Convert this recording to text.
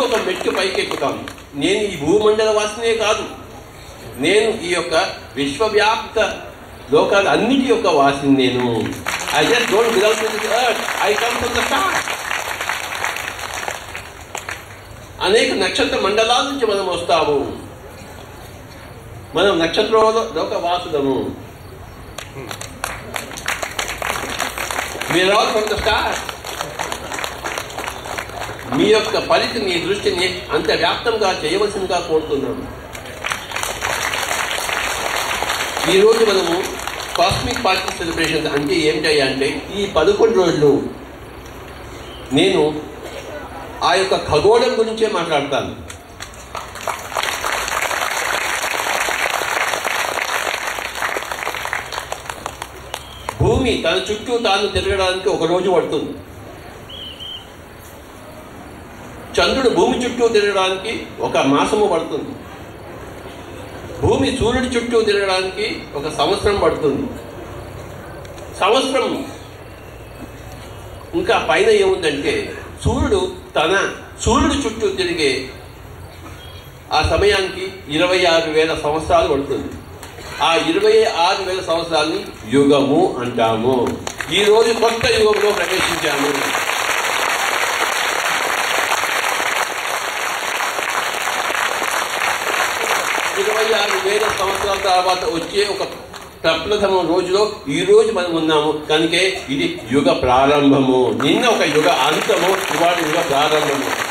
ఒక మెట్టు పైకి ఎక్కుతాను నేను ఈ భూమండల వాసినే కాదు నేను ఈ యొక్క విశ్వవ్యాప్త లోకాల అన్నిటి యొక్క వాసిని నేను I just don't belong to this earth I come from the star అనేక నక్షత్ర మండలాల నుంచి మనం వస్తాము మనం నక్షత్రంలో లోకవాసులము మీరు ఆల్ ఫ్రమ్ ద స్టార్ మీ యొక్క పరిధిని దృష్టిని అంత వ్యాప్తంగా చేయవలసిందిగా కోరుతున్నాను ఈరోజు మనము కాస్మిక్ పార్టీ సెలబ్రేషన్స్ అంటే ఏమిటయ్యా అంటే ఈ పదకొండు రోజులు నేను ఆ యొక్క ఖగోళం గురించే మాట్లాడతాను భూమి తన చుట్టూ తాను తిరగడానికి ఒక రోజు పడుతుంది చంద్రుడు భూమి చుట్టూ తిరగడానికి ఒక మాసము పడుతుంది భూమి సూర్యుడి చుట్టూ తిరగడానికి ఒక సంవత్సరం పడుతుంది సంవత్సరం ఇంకా పైన ఏముందంటే సూర్యుడు తన సూర్యుడి చుట్టూ తిరిగే ఆ సమయానికి ఇరవై ఆరు వేల సంవత్సరాలు పడుతుంది ఆ ఇరవై ఆరు వేల సంవత్సరాలని యుగము అంటాము ఈ రోజు కొత్త యుగంలో ప్రవేశించాము ఇరవై ఆరు వేల సంవత్సరాల తర్వాత వచ్చే ఒక ప్రప్రథమ రోజులో ఈ రోజు మనం ఉన్నాము కనుకే ఇది యుగ ప్రారంభము నిన్న ఒక యుగ అంతము ఇవాళ యుగ ప్రారంభము